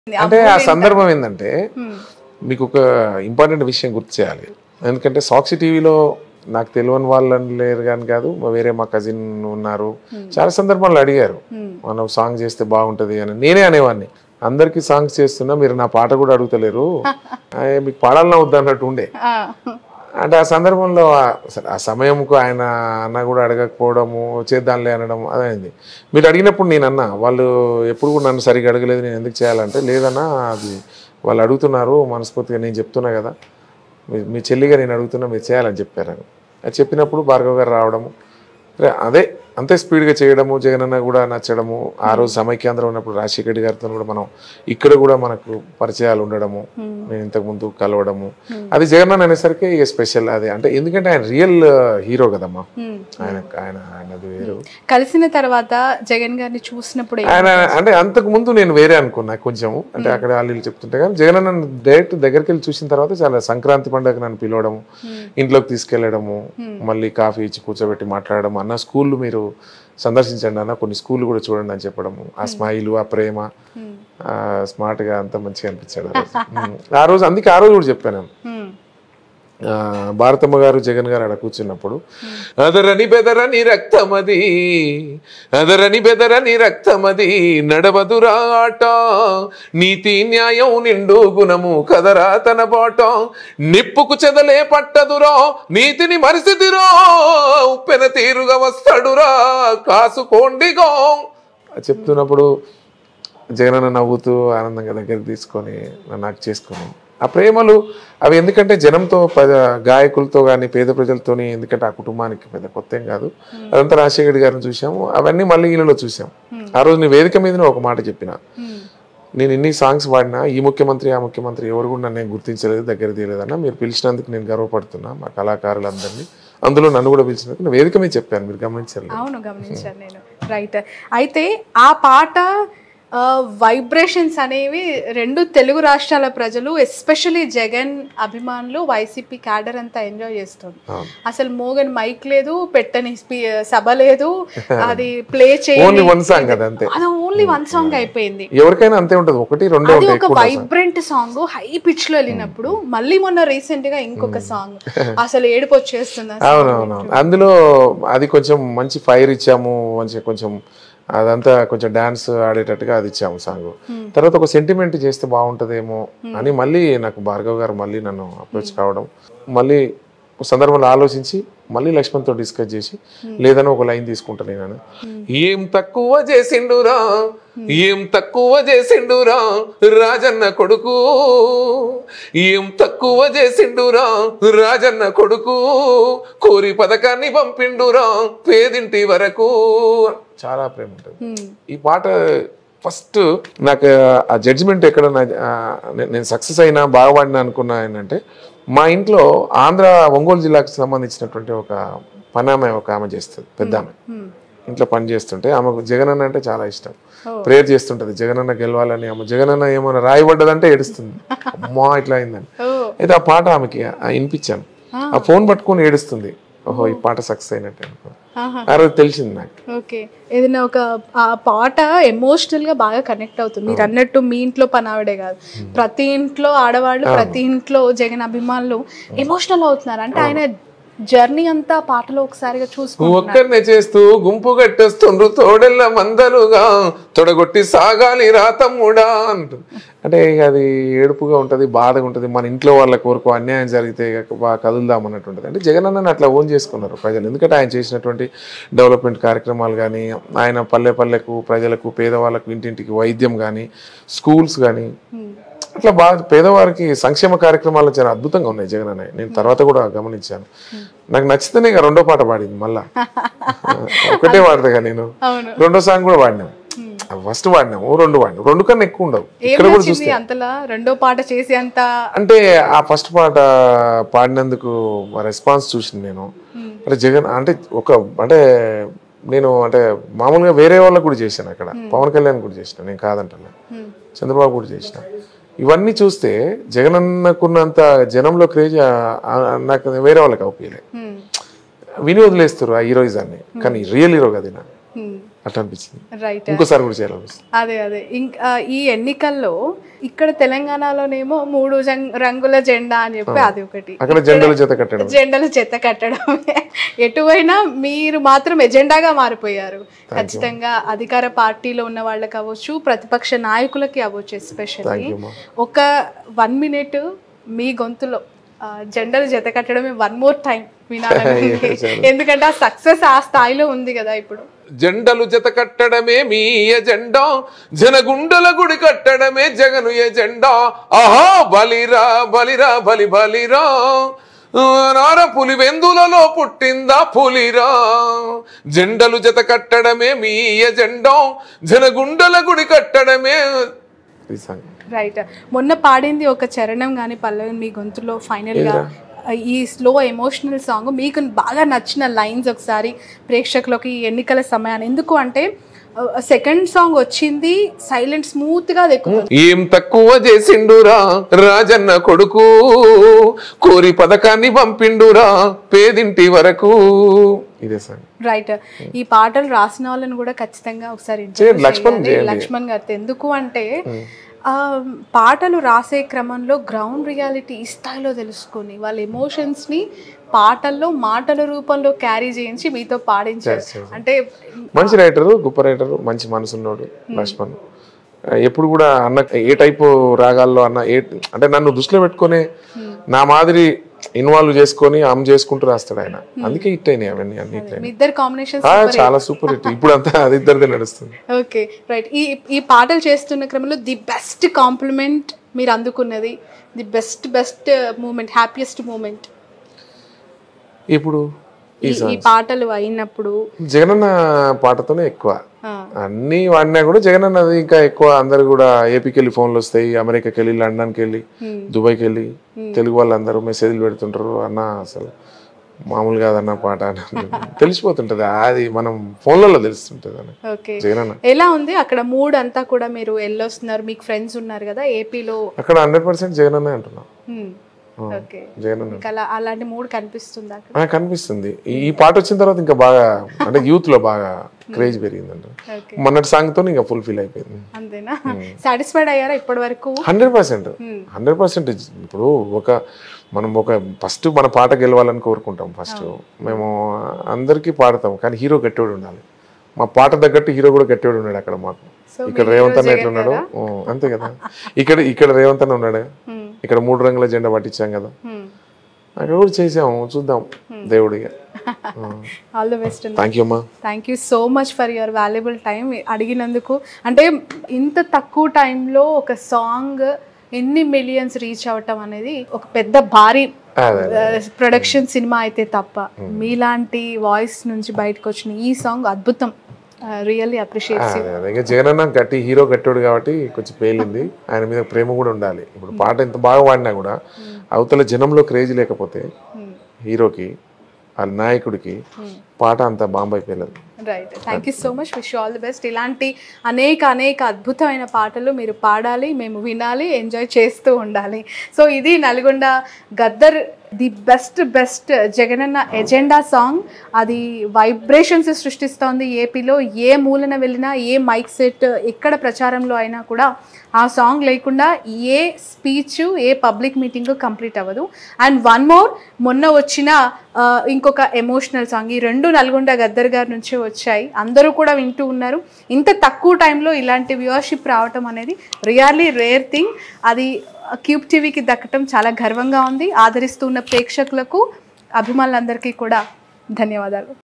అంటే ఆ సందర్భం ఏంటంటే మీకు ఒక ఇంపార్టెంట్ విషయం గుర్తు చేయాలి ఎందుకంటే సాక్షి టీవీలో నాకు తెలియని వాళ్ళని లేరు కానీ కాదు మా వేరే మా కజిన్ ఉన్నారు చాలా సందర్భాల్లో అడిగారు మనం సాంగ్ చేస్తే బాగుంటది అని నేనే అనేవాడిని అందరికీ సాంగ్స్ చేస్తున్నా మీరు నా పాట కూడా అడుగుతలేరు ఆ, మీకు పాడాలన్నా వద్దు అన్నట్టు ఉండే ఆ, అంటే ఆ సందర్భంలో ఆ- సరే, ఆ సమయంకు ఆయన అన్న కూడా అడగకపోవడము చేద్దాంలే అనడం అదైంది మీరు అడిగినప్పుడు నేను అన్నా వాళ్ళు ఎప్పుడు కూడా నన్ను సరిగ్గా అడగలేదు నేను ఎందుకు చేయాలంటే లేదన్నా అది వాళ్ళు అడుగుతున్నారు మనస్ఫూర్తిగా నేను చెప్తున్నా కదా మీ- మీ చెల్లిగా నేను అడుగుతున్నా మీరు చేయాలని చెప్పారు అని అది చెప్పినప్పుడు భార్గవ్ గారు రావడము రే- అదే అంతే స్పీడ్గా చేయడము జగనన్న కూడా నచ్చడము ఆ రోజు సమైక్యాంధ్రం ఉన్నప్పుడు రాజశేఖర రెడ్డి గారితో కూడా మనం ఇక్కడ కూడా మనకు పరిచయాలు ఉండడము నేను ఇంతకు ముందు కలవడము అది జగనన్న అనేసరికి ఇక స్పెషల్ అది అంటే ఎందుకంటే ఆయన రియల్ హీరో కదమ్మా ఉమ్. ఆయన ఆయన ఆయనది వేరు కలిసిన తర్వాత జగన్ గారిని చూసినప్పుడు ఏ- ఆయన అంటే అంతకు ముందు నేను వేరే అనుకున్నా కొంచెం అంటే అక్కడ వాళ్ళు వీళ్ళు చెప్తుంటే కానీ జగన్ డైరెక్ట్ దగ్గరికి వెళ్ళి చూసిన తర్వాత చాలా సంక్రాంతి పండుగ నన్ను పిలవడము ఇంట్లోకి తీసుకెళ్లడము మళ్ళీ కాఫీ ఇచ్చి కూర్చోబెట్టి మాట్లాడడం అన్న స్కూళ్ళు మీరు సందర్శించండి అన్న కొన్ని స్కూళ్ళు కూడా చూడండి అని చెప్పడము ఆ స్మైల్ ఆ ప్రేమ ఉమ్. ఆ స్మార్ట్ గా అంత మంచిగా అనిపించాడు ఆ రోజు. ఉమ్. ఆ రోజు అందుకే ఆ రోజు కూడా చెప్పాను ఉమ్. ఆ, భారతమ్మ గారు జగన్ గారు అక్కడ కూర్చున్నప్పుడు అదరని బెదరని రక్తమది అదరని బెదరని రక్తమది నడవదురా ఆట నీతి న్యాయం నిండు గుణము కదరా తన బాట నిప్పుకు చెదలే పట్టదురా నీతిని మరిసిదిరా ఉప్పెన తీరుగా వస్తాడురా కాసుకోండిగో చెప్తున్నప్పుడు జగనన్న నవ్వుతూ ఆనందంగా దగ్గరికి తీసుకొని నన్ను నాకు చేసుకొని ఆ ప్రేమలు అవి ఎందుకంటే జనంతో పద గాయకులతో కానీ పేద ప్రజలతోని ఎందుకంటే ఆ కుటుంబానికి పెద్ద కొత్త ఏం కాదు అదంతా రాజశేఖర రెడ్డి గారిని చూసాము అవన్నీ మళ్ళీ ఈయనలో చూసాం ఆ రోజు నేను వేదిక మీదనే ఒక మాట చెప్పిన ఉమ్. నేను ఇన్ని సాంగ్స్ పాడినా ఈ ముఖ్యమంత్రి ఆ ముఖ్యమంత్రి ఎవరు కూడా నన్ను ఏం గుర్తించలేదు దగ్గర తీయలేదన్న మీరు పిలిచినందుకు నేను గర్వపడుతున్నా మా కళాకారులందరినీ అందులో నన్ను కూడా పిలిచినందుకు నేను వేదిక మీద చెప్పాను మీరు గమనించలేదు అవును గమనించాను నేను రైట్ అయితే ఆ పాట వైబ్రేషన్స్ అనేవి రెండు తెలుగు రాష్ట్రాల ప్రజలు ఎస్పెషలీ జగన్ అభిమానులు వైసీపీ క్యాడర్ అంతా ఎంజాయ్ చేస్తుంది అవును. అసలు మోగన్ మైక్ లేదు పెట్టని స్పీ- సభ లేదు అది ప్లే ఓన్లీ చేయాలి వన్ సాంగ్ కదా అంతే అది ఓన్లీ వన్ సాంగ్ అయిపోయింది ఎవరికైనా అంతే ఉంటది ఒకటి రెండో అది ఉంటాయి ఒక ఎక్కువ వైబ్రెంట్ సాంగ్ హై పిచ్ లో వెళ్ళినప్పుడు మళ్ళీ మొన్న రీసెంట్ గా ఇంకొక సాంగ్ అసలు ఏడుపు వచ్చేస్తుంది అసలు. అవునవునవును అందులో అది కొంచెం మంచి ఫైర్ ఇచ్చాము మంచి కొంచెం అదంతా కొంచెం డాన్స్ ఆడేటట్టుగా అది ఇచ్చాము సాంగ్ తర్వాత ఒక సెంటిమెంట్ చేస్తే బాగుంటుందేమో అని మళ్ళీ నాకు భార్గవ్ గారు మళ్ళీ నన్ను అప్రోచ్ కావడం మళ్ళీ ఒక సందర్భంలో ఆలోచించి మళ్ళీ లక్ష్మణ్తో డిస్కస్ చేసి లేదని ఒక లైన్ తీసుకుంటా నేను ఏం తక్కువ చేసిండురా ఏం తక్కువ చేసిండురా రాజన్న కొడుకు ఏం తక్కువ చేసిండురా రాజన్న కొడుకు కోరి పథకాన్ని పంపిండురా పేదింటి వరకు చాలా ప్రేమ ఉంటుంది Hmm. ఈ పాట ఫస్ట్ నాకు ఆ జడ్జిమెంట్ ఎక్కడ నా- ఆ, నే- నేను సక్సెస్ అయినా బాగా పాడినా అనుకున్నా ఏంటంటే మా ఇంట్లో ఆంధ్ర ఒంగోలు జిల్లాకు సంబంధించినటువంటి ఒక పనామె ఒక ఆమె చేస్తుంది పెద్ద ఆమె Hmm. ఇంట్లో పని చేస్తుంటే ఆమెకు జగనన్న అంటే చాలా ఇష్టం ప్రేయర్ చేస్తుంటది జగనన్న గెలవాలని ఆమె జగనన్న ఏమైనా రాయబడ్డదంటే ఏడుస్తుంది అమ్మా ఇట్లా అయిందని Oh. అయితే ఆ పాట ఆమెకి ఆ వినిపించాను ఆ ఫోన్ పట్టుకొని ఏడుస్తుంది ఓహో ఈ పాట సక్సెస్ అయినట్టు అనుకో ఆహా. ఆ రోజు తెలిసింది నాకు ఓకే ఏదైనా ఒక ఆ పాట ఎమోషనల్ గా బాగా కనెక్ట్ అవుతుంది మీరు అన్నట్టు మీ ఇంట్లో పని ఆవిడే కాదు ప్రతి ఇంట్లో ఆడవాళ్ళు ప్రతి ఇంట్లో జగన్ అభిమానులు ఎమోషనల్ అవుతున్నారు అంటే ఆయన జర్నీ అంతా పాటలో ఒకసారిగా చూసుకుంటున్నారు ఒక్కరినే చేస్తూ గుంపు కట్టేస్తుండ్రు తోడెల్ల మందలుగా తొడగొట్టి సాగాలి రా తమ్ముడా అంటుంది అంటే ఇక అది ఏడుపుగా ఉంటది బాధగా ఉంటది మన ఇంట్లో వాళ్ళ కోరుకో అన్యాయం జరిగితే ఇక బాగా కదులుదాం అన్నట్టు ఉంటుంది అంటే జగన్ అన్నని అట్లా ఓన్ చేసుకున్నారు ప్రజలు ఎందుకంటే ఆయన చేసినటువంటి డెవలప్మెంట్ కార్యక్రమాలు కానీ ఆయన పల్లె పల్లెకు ప్రజలకు పేదవాళ్ళకు ఇంటింటికి వైద్యం కానీ స్కూల్స్ కానీ అట్లా బాగా పేదవారికి సంక్షేమ కార్యక్రమాలు చాలా అద్భుతంగా ఉన్నాయి జగన్ అన్నయ్య నేను తర్వాత కూడా గమనించాను నాకు నచ్చితేనే ఇక రెండో పాట పాడింది మళ్ళా ఒకటే పాడతాగా నేను అవును రెండో సాంగ్ కూడా పాడినాం ఫస్ట్ పాడినాము రెండు పాడినాం రెండు కన్నా ఎక్కువ ఉండవు ఏం ఇక్కడ కూడా నచ్చింది చూస్తే అంతలా రెండో పాట చేసి అంత అంటే ఆ ఫస్ట్ పాట పాడినందుకు రెస్పాన్స్ చూసింది నేను అంటే జగన్ అంటే ఒక అంటే నేను అంటే మామూలుగా వేరే వాళ్ళకు కూడా చేశాను అక్కడ పవన్ కళ్యాణ్ కూడా చేసిన నేను కాదంటలే Hmm. చంద్రబాబు కూడా చేసిన ఇవన్నీ చూస్తే జగన్ అన్నకున్నంత జనంలో క్రేజ్ నాకు వేరే వాళ్ళకి అవుపియలే Hmm. విని వదిలేస్తారు ఆ హీరోయిజాన్ని కానీ రియల్ హీరో కదా ఈయన. Hmm. అట్లా అనిపించింది రైట్ ఇంకోసారి కూడా చేయాలనిపిస్తుంది అదే అదే ఇంకా ఈ ఎన్నికల్లో ఇక్కడ తెలంగాణలోనేమో మూడు జం- రంగుల జెండా అని చెప్పి అది ఒకటి అక్కడ జెండాల జత కట్టడం జెండాలు చెత్త కట్టడమే ఎటువైనా మీరు మాత్రం ఎజెండాగా మారిపోయారు ఖచ్చితంగా అధికార పార్టీలో ఉన్న వాళ్ళకి అవ్వచ్చు ప్రతిపక్ష నాయకులకి అవ్వచ్చు ఎస్పెషల్లీ థ్యాంక్ యూ అమ్మా ఒక వన్ మినిట్ మీ గొంతులో ఆ, జెండాలు జత కట్టడమే వన్ మోర్ టైం వినాలని ఎందుకంటే ఆ సక్సెస్ ఆ స్థాయిలో ఉంది కదా ఇప్పుడు జెండలు జత కట్టడమే మీ ఎజెండా జనగుండల గుడి కట్టడమే జగను ఎజెండా ఆహా బలిరా బలిరా బలి బలిరా నార పులి వెందులలో పుట్టిందా పులిరా జెండలు జత కట్టడమే మీ ఎజెండా జనగుండల గుడి కట్టడమే ఈ సాంగ్ రైట్ మొన్న పాడింది ఒక చరణం కానీ పల్లవి మీ గొంతులో ఫైనల్ గా ఈ స్లో ఎమోషనల్ సాంగ్ మీకు బాగా నచ్చిన లైన్స్ ఒకసారి ప్రేక్షకులకి ఈ ఎన్నికల సమయాన్ని ఎందుకు అంటే సెకండ్ సాంగ్ వచ్చింది సైలెంట్ స్మూత్ గా దెక్కుతుంది ఏం తక్కువ చేసిండురా రాజన్న కొడుకు కోరి పథకాన్ని పంపిండురా పేదింటి వరకు ఇదే సాంగ్ రైట్ ఈ పాటలు రాసిన వాళ్ళని కూడా ఖచ్చితంగా ఒకసారి interview చేయండి, లక్ష్మణ్ చేయాలి. చేయండి. లక్ష్మణ్ గారితో ఎందుకు అంటే ఆ, పాటలు రాసే క్రమంలో గ్రౌండ్ రియాలిటీ ఈ స్థాయిలో తెలుసుకొని వాళ్ళ ఎమోషన్స్ ని పాటల్లో మాటల రూపంలో క్యారీ చేయించి మీతో పాడించారు అంటే మంచి రైటరు గొప్ప రైటరు మంచి మనసున్నోడు లక్ష్మణ్ ఆ, ఎప్పుడు కూడా అన్న ఏ టైపు రాగాల్లో అన్న ఏ అంటే నన్ను దృష్టిలో పెట్టుకొని నా మాదిరి ఇన్వాల్వ్ చేసుకొని ఆమ్ చేసుకుంటూ రాస్తాడు ఆయన అందుకే హిట్ అయినాయి అవన్నీ అన్ని హిట్ అయినాయి మీ ఇద్దరు కాంబినేషన్ ఆ, చాలా సూపర్ హిట్ ఇప్పుడు అంతా అది ఇద్దరిదే నడుస్తుంది ఓకే రైట్ ఈ ఈ పాటలు చేస్తున్న క్రమంలో ది బెస్ట్ కాంప్లిమెంట్ మీరు అందుకున్నది the best best moment happiest moment ఇప్పుడు ఈ ఈ పాటలు అయినప్పుడు జగనన్న పాటతోనే ఎక్కువ ఆ, అన్ని వాడినా కూడా జగన్ అన్నది ఇంకా ఎక్కువ అందరు కూడా ఏపీకి వెళ్ళి ఫోన్లు వస్తాయి అమెరికాకి వెళ్ళి లండన్కి వెళ్ళి దుబాయ్కి వెళ్ళి తెలుగు వాళ్ళందరూ మెసేజ్లు పెడుతుంటారు అన్న అసలు మామూలు కాదన్న పాట అని తెలిసిపోతుంటది అది మనం ఫోన్లలో తెలుస్తుంటది అని ఓకే జగన్ అన్న ఎలా ఉంది అక్కడ మూడ్ అంతా కూడా మీరు వెళ్ళొస్తున్నారు మీకు ఫ్రెండ్స్ ఉన్నారు కదా ఏపీలో అక్కడ హండ్రెడ్ పర్సెంట్ జగన్ అన్నే అంటున్నాం ఓకే జగన్ అన్న మీకు అలా అలాంటి మూడ్ కనిపిస్తుంది అక్కడ ఆ, కనిపిస్తుంది ఈ ఈ పాట వచ్చిన తర్వాత ఇంకా బాగా అంటే యూత్ లో బాగా క్రేజ్ పెరిగిందంట ఓకే మొన్నటి సాంగ్ తో ఇంకా ఫుల్ఫిల్ అయిపోయింది అంతేనా సాటిస్ఫైడ్ అయ్యారా ఇప్పటి వరకు హండ్రెడ్ పర్సెంట్ హండ్రెడ్ పర్సెంటేజ్ ఇప్పుడు ఒక మనం ఒక ఫస్ట్ మన పాట గెలవాలని కోరుకుంటాం ఫస్ట్ మేము అందరికీ పాడతాం కానీ హీరో గట్టివాడు ఉండాలి మా పాట తగ్గట్టు హీరో కూడా గట్టివాడు ఉన్నాడు అక్కడ మాకు So, ఇక్కడ మీ రేవంత్ hero అన్న జగన్ ఎట్లున్నాడు కదా? ఓ, అంతే కదా ఇక్కడ ఇక్కడ రేవంత్ అన్న ఉన్నాడు Hmm. ఇక్కడ మూడు రంగుల జెండా పట్టించాం కదా Hmm. అక్కడ కూడా చేసాము చూద్దాం దేవుడిగా all the best thank you అమ్మా thank you so much for your valuable time అడిగినందుకు అంటే ఇంత తక్కువ టైంలో ఒక సాంగ్ ఎన్ని మిలియన్స్ రీచ్ అవ్వటం అనేది ఒక పెద్ద భారీ ప్రొడక్షన్ సినిమా అయితే తప్ప మీలాంటి వాయిస్ నుంచి బయటకు వచ్చిన ఈ సాంగ్ అద్భుతం రియల్లీ అప్రిషియేట్స్ అదే, అదే. ఇంకా జగన్ అన్న గట్టి హీరో గట్టాడు కాబట్టి కొంచెం పేలింది ఆయన మీద ప్రేమ కూడా ఉండాలి ఇప్పుడు పాట ఎంత బాగా పాడినా కూడా అవతల జనంలో క్రేజ్ లేకపోతే హీరోకి వాళ్ళ నాయకుడికి పాట అంత బాంబ్ అయిపోయలేదు right thank you so much wish all the best ఇలాంటి అనేక అనేక అద్భుతమైన పాటలు మీరు పాడాలి మేము వినాలి ఎంజాయ్ చేస్తూ ఉండాలి సో ఇది Nalgonda Gaddar the best best Jagananna agenda song అది వైబ్రేషన్స్ సృష్టిస్తోంది ఏపీలో ఏ మూలన వెళ్ళినా ఏ మైక్ సెట్ ఎక్కడ ప్రచారంలో అయినా కూడా ఆ సాంగ్ లేకుండా a speech a public meeting complete అవ్వదు అండ్ వన్ మోర్ మొన్న వచ్చిన ఆ, ఇంకొక ఎమోషనల్ సాంగ్ ఈ రెండు నల్గొండ గద్దర్ గారి నుంచే వచ్చాయి అందరూ కూడా వింటూ ఉన్నారు ఇంత తక్కువ టైంలో ఇలాంటి వ్యూవర్షిప్ రావటం అనేది రియల్లీ రేర్ థింగ్ అది క్యూబ్ టీవీకి దక్కటం చాలా గర్వంగా ఉంది ఆదరిస్తూ ఉన్న ప్రేక్షకులకు అభిమానులందరికీ కూడా ధన్యవాదాలు